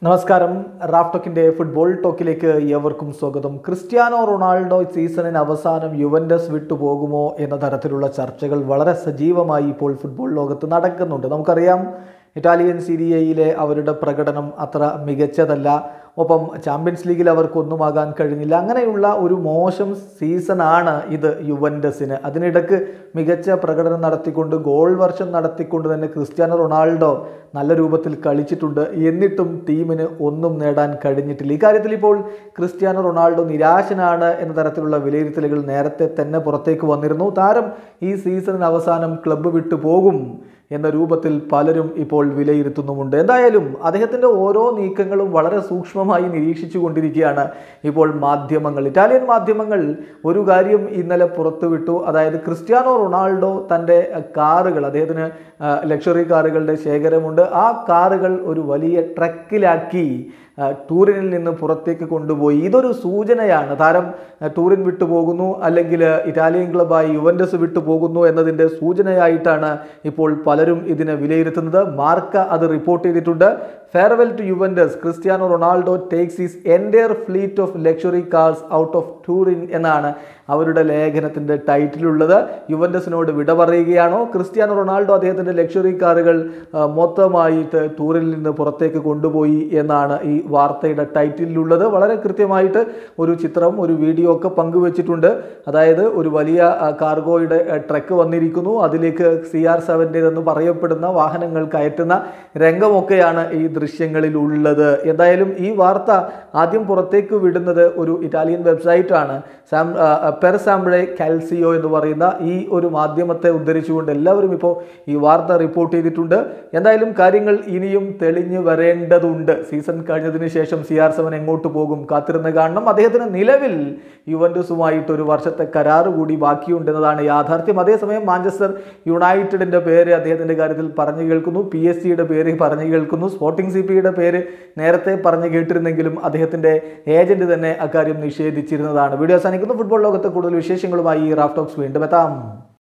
നമസ്കാരം Raf ടോക്കിന്റെ football ടോക്കിലേക്ക് ഏവർക്കും സ്വാഗതം ക്രിസ്ത്യാനോ റൊണാൾഡോ സീസണിന് അവസാനം യുവൻഡസ് വിട്ടുപോകുമോ എന്ന തരത്തിലുള്ള ചർച്ചകൾ വളരെ സജീവമായി ഇപ്പോൾ ഫുട്ബോൾ ലോകത്ത് നടക്കുന്നുണ്ട് നമുക്കറിയാം ഇറ്റാലിയൻ സീരിയയിലെ അവരുടെ പ്രകടനം അത്ര മികച്ചതല്ല ഒപ്പം ചാമ്പ്യൻസ് ലീഗിൽ അവർക്കൊന്നുമാകാൻ കഴിഞ്ഞില്ല അങ്ങനെയുള്ള ഒരു മോശം സീസണാണ് ഇത് യുവൻഡസിന് അതിനിടക്ക് മികച്ച പ്രകടനം നടത്തിക്കൊണ്ട് ഗോൾ വർഷം നടത്തിക്കൊണ്ട് തന്നെ ക്രിസ്ത്യാനോ റൊണാൾഡോ നല്ല രൂപത്തിൽ കളിച്ചിട്ടുണ്ട് എന്നിട്ടും ടീമിന് ഒന്നും നേടാൻ കഴിഞ്ഞിട്ടില്ല ഇക്കാര്യത്തിൽ ഇപ്പോൾ ക്രിസ്ത്യാനോ റൊണാൾഡോ നിരാശനാണ് എന്ന തരത്തിലുള്ള വിലയിരുത്തലുകൾ നേരത്തെ തന്നെ പുറത്തേക്ക് വന്നിരുന്നു താരം ഈ സീസണിന് അവസാനം ക്ലബ്ബ് വിട്ടു പോകും എന്ന രൂപത്തിൽ പലരും ഇപ്പോൾ വിലയിരുത്തുന്നുമുണ്ട് എന്തായാലും അദ്ദേഹത്തിൻ്റെ ഓരോ നീക്കങ്ങളും വളരെ സൂക്ഷ്മമായി നിരീക്ഷിച്ചു കൊണ്ടിരിക്കുകയാണ് ഇപ്പോൾ മാധ്യമങ്ങൾ ഇറ്റാലിയൻ മാധ്യമങ്ങൾ ഒരു കാര്യം ഇന്നലെ പുറത്തുവിട്ടു അതായത് ക്രിസ്ത്യാനോ റൊണാൾഡോ തൻ്റെ കാറുകൾ അദ്ദേഹത്തിന് ലക്ഷറി കാറുകളുടെ ശേഖരമുണ്ട് ആ കാറുകൾ ഒരു വലിയ ട്രക്കിലാക്കി ടൂറിനിൽ നിന്ന് പുറത്തേക്ക് കൊണ്ടുപോയി ഇതൊരു സൂചനയാണ് താരം ടൂറിൻ വിട്ടു പോകുന്നു അല്ലെങ്കിൽ ഇറ്റാലിയൻ ക്ലബായി യുവൻഡസ് വിട്ടു പോകുന്നു എന്നതിൻ്റെ സൂചനയായിട്ടാണ് ഇപ്പോൾ പലരും ഇതിനെ വിലയിരുത്തുന്നത് മാർക്ക അത് റിപ്പോർട്ട് ചെയ്തിട്ടുണ്ട് farewell to Juventus Cristiano Ronaldo takes his entire fleet of luxury cars out of Turin എന്നാണ് അവരുടെ ലേഖനത്തിൻ്റെ ടൈറ്റിലുള്ളത് യുവൻഡസിനോട് വിട പറയുകയാണോ ക്രിസ്ത്യാനോ റൊണാൾഡോ അദ്ദേഹത്തിൻ്റെ ലക്ഷറി കാറുകൾ മൊത്തമായിട്ട് ടൂറിൽ നിന്ന് പുറത്തേക്ക് കൊണ്ടുപോയി എന്നാണ് ഈ വാർത്തയുടെ ടൈറ്റിലുള്ളത് വളരെ കൃത്യമായിട്ട് ഒരു ചിത്രം ഒരു വീഡിയോ ഒക്കെ പങ്കുവച്ചിട്ടുണ്ട് അതായത് ഒരു വലിയ കാർഗോയുടെ ട്രക്ക് വന്നിരിക്കുന്നു അതിലേക്ക് സി ആർ സെവൻ്റേതെന്ന് പറയപ്പെടുന്ന വാഹനങ്ങൾ കയറ്റുന്ന രംഗമൊക്കെയാണ് ഈ ദൃശ്യങ്ങളിൽ ഉള്ളത് എന്തായാലും ഈ വാർത്ത ആദ്യം പുറത്തേക്ക് വിടുന്നത് ഒരു ഇറ്റാലിയൻ വെബ്സൈറ്റാണ് സാം പെർ സാംബ്രെ കാൽസിയോ എന്ന് പറയുന്ന ഈ ഒരു മാധ്യമത്തെ ഉദ്ധരിച്ചുകൊണ്ട് എല്ലാവരും ഇപ്പോൾ ഈ വാർത്ത റിപ്പോർട്ട് ചെയ്തിട്ടുണ്ട് എന്തായാലും കാര്യങ്ങൾ ഇനിയും തെളിഞ്ഞു വരേണ്ടതുണ്ട് സീസൺ കഴിഞ്ഞതിന് ശേഷം സി ആർ സെവൻ എങ്ങോട്ട് പോകും കാത്തിരുന്ന് കാണണം അദ്ദേഹത്തിന് നിലവിൽ യുവൻഡസുമായിട്ട് ഒരു വർഷത്തെ കരാറ് കൂടി ബാക്കിയുണ്ടെന്നതാണ് യാഥാർത്ഥ്യം അതേസമയം മാഞ്ചസ്റ്റർ യുണൈറ്റഡിൻ്റെ പേര് അദ്ദേഹത്തിൻ്റെ കാര്യത്തിൽ പറഞ്ഞു കേൾക്കുന്നു പി എസ് സിയുടെ പേര് പറഞ്ഞു കേൾക്കുന്നു സ്പോർട്ടിംഗ് സി പിയുടെ പേര് നേരത്തെ പറഞ്ഞു കേട്ടിരുന്നെങ്കിലും അദ്ദേഹത്തിൻ്റെ ഏജന്റ് തന്നെ അക്കാര്യം നിഷേധിച്ചിരുന്നതാണ് വീഡിയോ അവസാനിക്കുന്നു ഫുട്ബോൾ ലോകത്തെ കൂടുതൽ വിശേഷങ്ങളുമായി റാഫ് ടോക്സ് വീണ്ടും എത്താം